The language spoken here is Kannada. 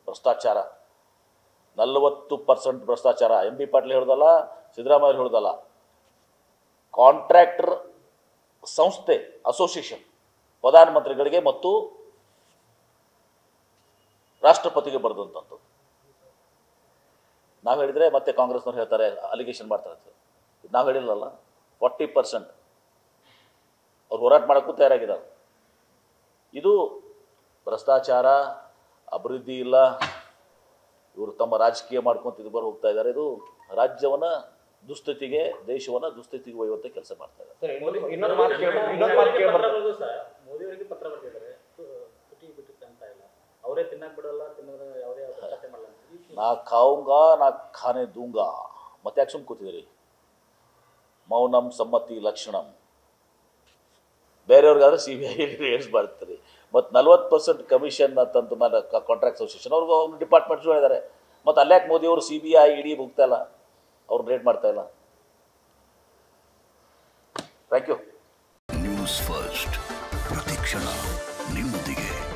ಭ್ರಷ್ಟಾಚಾರ ನಲವತ್ತು ಪರ್ಸೆಂಟ್ ಭ್ರಷ್ಟಾಚಾರ ಎಂ ಬಿ ಪಾಟೀಲ್ ಹೇಳ್ದಲ್ಲ ಸಿದ್ದರಾಮಯ್ಯ ಹೇಳ್ದಲ್ಲ ಕಾಂಟ್ರಾಕ್ಟರ್ ಸಂಸ್ಥೆ ಅಸೋಸಿಯೇಷನ್ ಪ್ರಧಾನಮಂತ್ರಿಗಳಿಗೆ ಮತ್ತು ರಾಷ್ಟ್ರಪತಿಗೆ ಬರೆದಂಥದ್ದು ನಾವು ಹೇಳಿದರೆ ಮತ್ತೆ ಕಾಂಗ್ರೆಸ್ನವ್ರು ಹೇಳ್ತಾರೆ ಅಲಿಗೇಷನ್ ಮಾಡ್ತಾರೆ ಅಂತ ನಾವು ಹೇಳಿಲ್ಲಲ್ಲ ಫಾರ್ಟಿ ಪರ್ಸೆಂಟ್ ಅವ್ರು ಹೋರಾಟ ಮಾಡೋಕ್ಕೂ ತಯಾರಾಗಿದ್ದಾರೆ ಇದು ಭ್ರಷ್ಟಾಚಾರ ಅಭಿವೃದ್ಧಿ ಇಲ್ಲ ಇವರು ತಮ್ಮ ರಾಜಕೀಯ ಮಾಡ್ಕೊಂತ ಇದು ಬರ ಹೋಗ್ತಾ ಇದ್ದಾರೆ ಇದು ರಾಜ್ಯವನ್ನ ದುಸ್ಥಿತಿಗೆ ದೇಶವನ್ನ ದುಸ್ಥಿತಿಗೆ ಒಯ್ಯುವಂಥ ಕೆಲಸ ಮಾಡ್ತಾ ಇದ್ದಾರೆ ಸರ್ ಇನ್ನೊಂದು ಇನ್ನೊಂದು ಮಾತು ಕೇಳಿ ಇನ್ನೊಂದು ಮಾತು ಕೇಳಿ ಪತ್ರ ಬರೆದು ಸರ್ ಮೋದಿಯವರಿಗೆ ಪತ್ರ ಬರ್ತಿದ್ದಾರೆ ತುಟಿ ಬಿಟ್ಟು ಅಂತ ಇಲ್ಲ ಅವರೇ ತಿನ್ನಕ್ ಬಿಡಲ್ಲ ತಿನ್ನೋದ್ರ ಯಾವುದೇ ಭ್ರಷ್ಟಾಚಾರ ಮಾಡಲ್ಲ ಅಂತ. ಈ- ನಾ ಖಾऊंगा ನಾ ಖಾನೆ ದೂಂಗಾ ಮತ್ತೆ ಯಾಕೆ ಸುಮ್ಮನೆ ಕೂತಿದ್ದೀರಿ ಮೌನಂ ಸಮ್ಮತಿ ಲಕ್ಷಣಂ ಬೇರೆಯವ್ರಿಗಾದ್ರೆ ಸಿ ಬಿ ಐ ರೇಟ್ಸ್ ಬರ್ತೀರಿ ಮತ್ತು ನಲ್ವತ್ತು ಪರ್ಸೆಂಟ್ ಕಮಿಷನ್ ಅಂತಂತ ಮೇಲೆ ಕಾಂಟ್ರಾಕ್ಟ್ ಅಸೋಸಿಯೇಷನ್ ಅವ್ರಿಗೂ ಅವ್ರ ಡಿಪಾರ್ಟ್ಮೆಂಟ್ಸ್ ಹೇಳಿದ್ದಾರೆ ಮತ್ತು ಅಲ್ಯಾಕೆ ಮೋದಿ ಅವರು ಸಿ ಬಿ ಐ ಇಡಿ ಹೋಗ್ತಾ ಇಲ್ಲ ಅವ್ರನ್ನ ರೇಟ್ ಮಾಡ್ತಾ ಇಲ್ಲ ಥ್ಯಾಂಕ್ ಯು ನ್ಯೂಸ್ ಫಸ್ಟ್ ಪ್ರತಿಕ್ಷಣ ನಿಮ್ಮೊಂದಿಗೆ